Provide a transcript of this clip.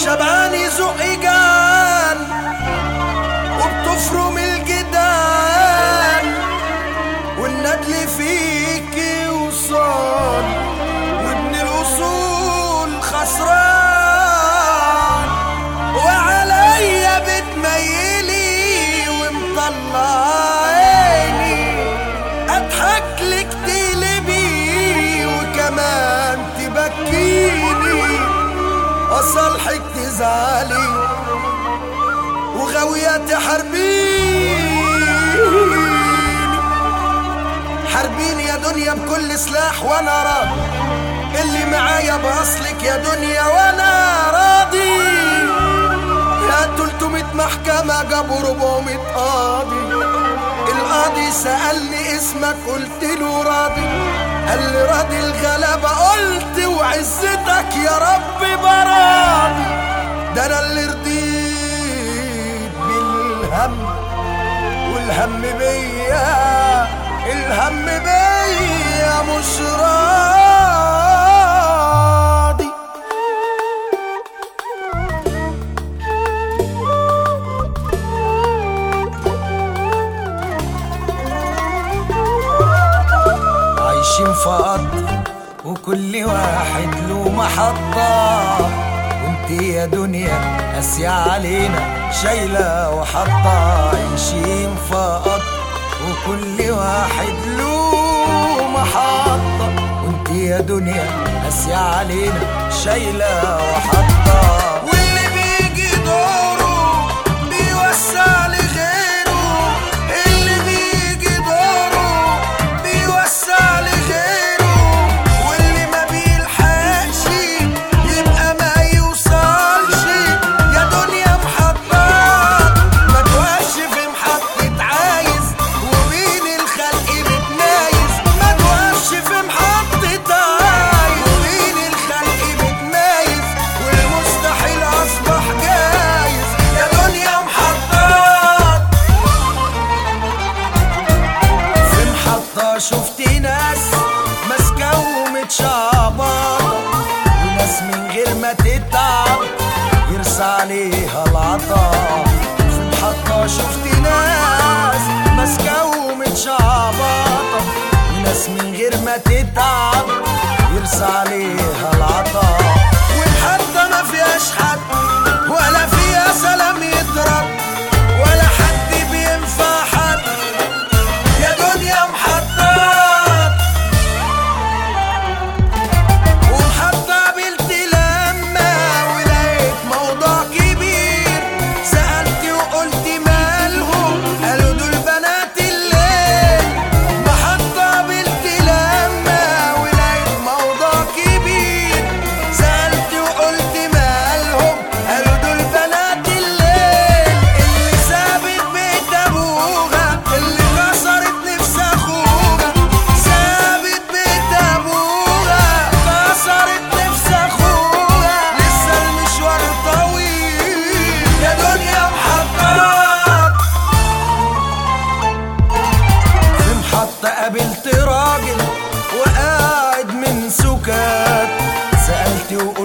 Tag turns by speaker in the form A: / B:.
A: شبعان يزق جان وبتفرم الجدال والندل فيك وصال وابن الاصول خسران وعليا بتميلي ومطلع عيني اضحك لك تقلبي وكمان تبكيني اصالحك تزعلي وغاوية تحاربيني حاربيني يا دنيا بكل سلاح وانا راضي اللي معايا باصلك يا دنيا وانا راضي يا 300 محكمة جابوا 400 قاضي القاضي سألني اسمك قلت له راضي قال لي راضي الغلبة قلت وعزتك يا رب براضي ده انا اللي رضيت بالهم والهم بيا الهم بيا مش راضي عايشين في قطر وكل واحد له محطة وانت يا دنيا قاسية علينا شايلة وحاطة عايشين في قطر وكل واحد له محطة وانت يا دنيا قاسية علينا شايلة وحاطة واللي بيجي دوره بيوسع لغيره اللي بيجي دوره بيوسع لغيره واللي ما بيلحقش يبقى ما يوصلش يا دنيا محطات ما توقفش في محطة عايز وبين الخلق بتنايز ما توقفش في محطة عايز وبين الخلق بتنايز والمستحيل أصبح جايز يا دنيا محطات في محطة شفت ناس ماسكة ومتشعبطة وناس من غير ما تتعب يرسى عليها العطا في محطة شفت ناس ماسكة ومتشعبطة وناس من غير ما تتعب يرسى عليها العطا والمحطة ما فيهاش حد ولا فيها سلام يضرب ولا حد بينفع حد يا دنيا محطات ومحطة قابلت لما ولقيت موضوع كبير سألت وقلت مالهم قالوا دول بنات الليل محطة قابلت لما ولقيت موضوع كبير سألت وقلت مالهم قالوا دول بنات الليل اللي سابت بيت ابوها اللي كسرت نفس اخوها سابت بيت ابوها كسرت نفس اخوها لسه المشوار طويل يا دنيا محطات في محطة قابلت راجل وقاعد من سكات سألت وقلت